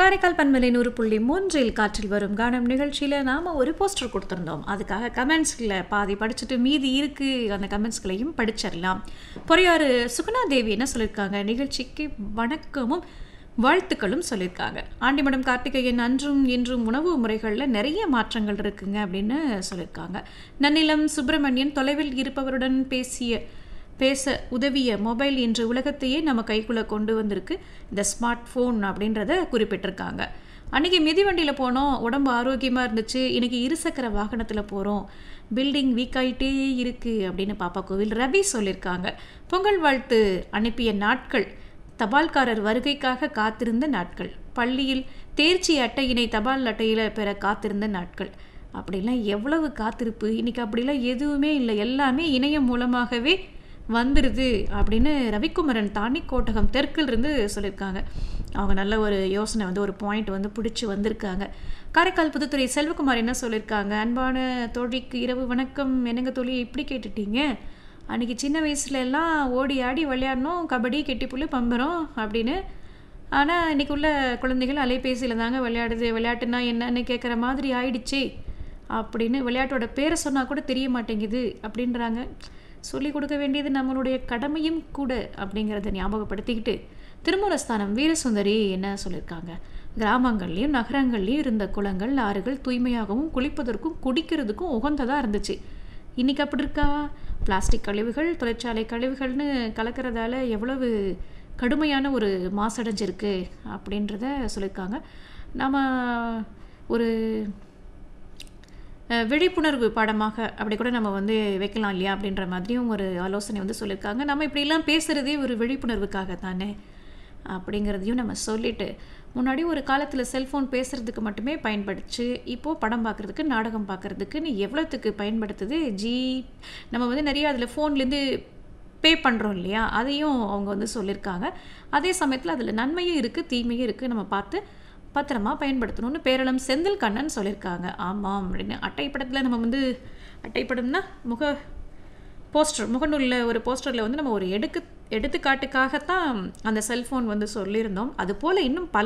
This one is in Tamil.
காரைக்கால் பன்மலை நூறு புள்ளி மூன்றில் காற்றில் வரும் கானம் நிகழ்ச்சியில் நாம் ஒரு போஸ்டர் கொடுத்துருந்தோம் அதுக்காக கமெண்ட்ஸில் பாதி படிச்சுட்டு மீதி இருக்கு அந்த கமெண்ட்ஸ்களையும் படிச்சிடலாம் பொறையாறு சுகுணா தேவி என்ன சொல்லியிருக்காங்க நிகழ்ச்சிக்கு வணக்கமும் வாழ்த்துக்களும் சொல்லியிருக்காங்க ஆண்டிமடம் கார்த்திகேயன் அன்றும் இன்றும் உணவு முறைகளில் நிறைய மாற்றங்கள் இருக்குங்க அப்படின்னு சொல்லியிருக்காங்க நன்னிலம் சுப்பிரமணியன் தொலைவில் இருப்பவருடன் பேசிய பேச உதவிய மொபைல் இன்று உலகத்தையே நம்ம கைக்குள்ளே கொண்டு வந்திருக்கு இந்த ஸ்மார்ட் ஃபோன் அப்படின்றத குறிப்பிட்டிருக்காங்க அன்றைக்கி மிதிவண்டியில் போனோம் உடம்பு ஆரோக்கியமாக இருந்துச்சு இன்றைக்கி இருசக்கர வாகனத்தில் போகிறோம் பில்டிங் வீக் ஆகிட்டே இருக்குது அப்படின்னு பாப்பா கோவில் ரவி சொல்லியிருக்காங்க பொங்கல் வாழ்த்து அனுப்பிய நாட்கள் தபால்காரர் வருகைக்காக காத்திருந்த நாட்கள் பள்ளியில் தேர்ச்சி அட்டையினை தபால் அட்டையில் பெற காத்திருந்த நாட்கள் அப்படிலாம் எவ்வளவு காத்திருப்பு இன்றைக்கி அப்படிலாம் எதுவுமே இல்லை எல்லாமே இணையம் மூலமாகவே வந்துடுது அப்படின்னு ரவிக்குமரன் தாண்டிக்கோட்டகம் தெற்கில் இருந்து சொல்லியிருக்காங்க அவங்க நல்ல ஒரு யோசனை வந்து ஒரு பாயிண்ட் வந்து பிடிச்சி வந்திருக்காங்க காரைக்கால் புதுத்துறை செல்வகுமார் என்ன சொல்லியிருக்காங்க அன்பான தோழிக்கு இரவு வணக்கம் என்னங்க தோழி இப்படி கேட்டுட்டீங்க அன்றைக்கி சின்ன வயசுல எல்லாம் ஓடி ஆடி விளையாடணும் கபடி கெட்டிப்புள்ளு பம்பரம் அப்படின்னு ஆனால் இன்றைக்கி உள்ள குழந்தைகள் அலைபேசியில் தாங்க விளையாடுது விளையாட்டுனா என்னன்னு கேட்குற மாதிரி ஆயிடுச்சு அப்படின்னு விளையாட்டோட பேரை சொன்னால் கூட தெரிய மாட்டேங்குது அப்படின்றாங்க சொல்லிக் கொடுக்க வேண்டியது நம்மளுடைய கடமையும் கூட அப்படிங்கிறத ஞாபகப்படுத்திக்கிட்டு திருமூலஸ்தானம் வீரசுந்தரி என்ன சொல்லியிருக்காங்க கிராமங்கள்லேயும் நகரங்கள்லேயும் இருந்த குளங்கள் ஆறுகள் தூய்மையாகவும் குளிப்பதற்கும் குடிக்கிறதுக்கும் உகந்ததாக இருந்துச்சு இன்றைக்கி அப்படி இருக்கா பிளாஸ்டிக் கழிவுகள் தொழிற்சாலை கழிவுகள்னு கலக்கிறதால எவ்வளவு கடுமையான ஒரு மாசடைஞ்சிருக்கு அப்படின்றத சொல்லியிருக்காங்க நம்ம ஒரு விழிப்புணர்வு பாடமாக அப்படி கூட நம்ம வந்து வைக்கலாம் இல்லையா அப்படின்ற மாதிரியும் ஒரு ஆலோசனை வந்து சொல்லியிருக்காங்க நம்ம இப்படிலாம் பேசுகிறதே ஒரு விழிப்புணர்வுக்காக தானே அப்படிங்கிறதையும் நம்ம சொல்லிட்டு முன்னாடி ஒரு காலத்தில் செல்ஃபோன் பேசுகிறதுக்கு மட்டுமே பயன்படுச்சு இப்போது படம் பார்க்குறதுக்கு நாடகம் பார்க்குறதுக்குன்னு எவ்வளோத்துக்கு பயன்படுத்துது ஜி நம்ம வந்து நிறைய அதில் ஃபோன்லேருந்து பே பண்ணுறோம் இல்லையா அதையும் அவங்க வந்து சொல்லியிருக்காங்க அதே சமயத்தில் அதில் நன்மையும் இருக்குது தீமையும் இருக்குது நம்ம பார்த்து பத்திரமா பயன்படுத்தணும்னு பேரளம் செந்தில் கண்ணன் சொல்லியிருக்காங்க ஆமாம் அப்படின்னு அட்டைப்படத்தில் நம்ம வந்து அட்டைப்படம்னா முக போஸ்டர் முகநூலில் ஒரு போஸ்டரில் வந்து நம்ம ஒரு எடுக்கு எடுத்துக்காட்டுக்காகத்தான் அந்த செல்ஃபோன் வந்து சொல்லியிருந்தோம் அதுபோல் இன்னும் பல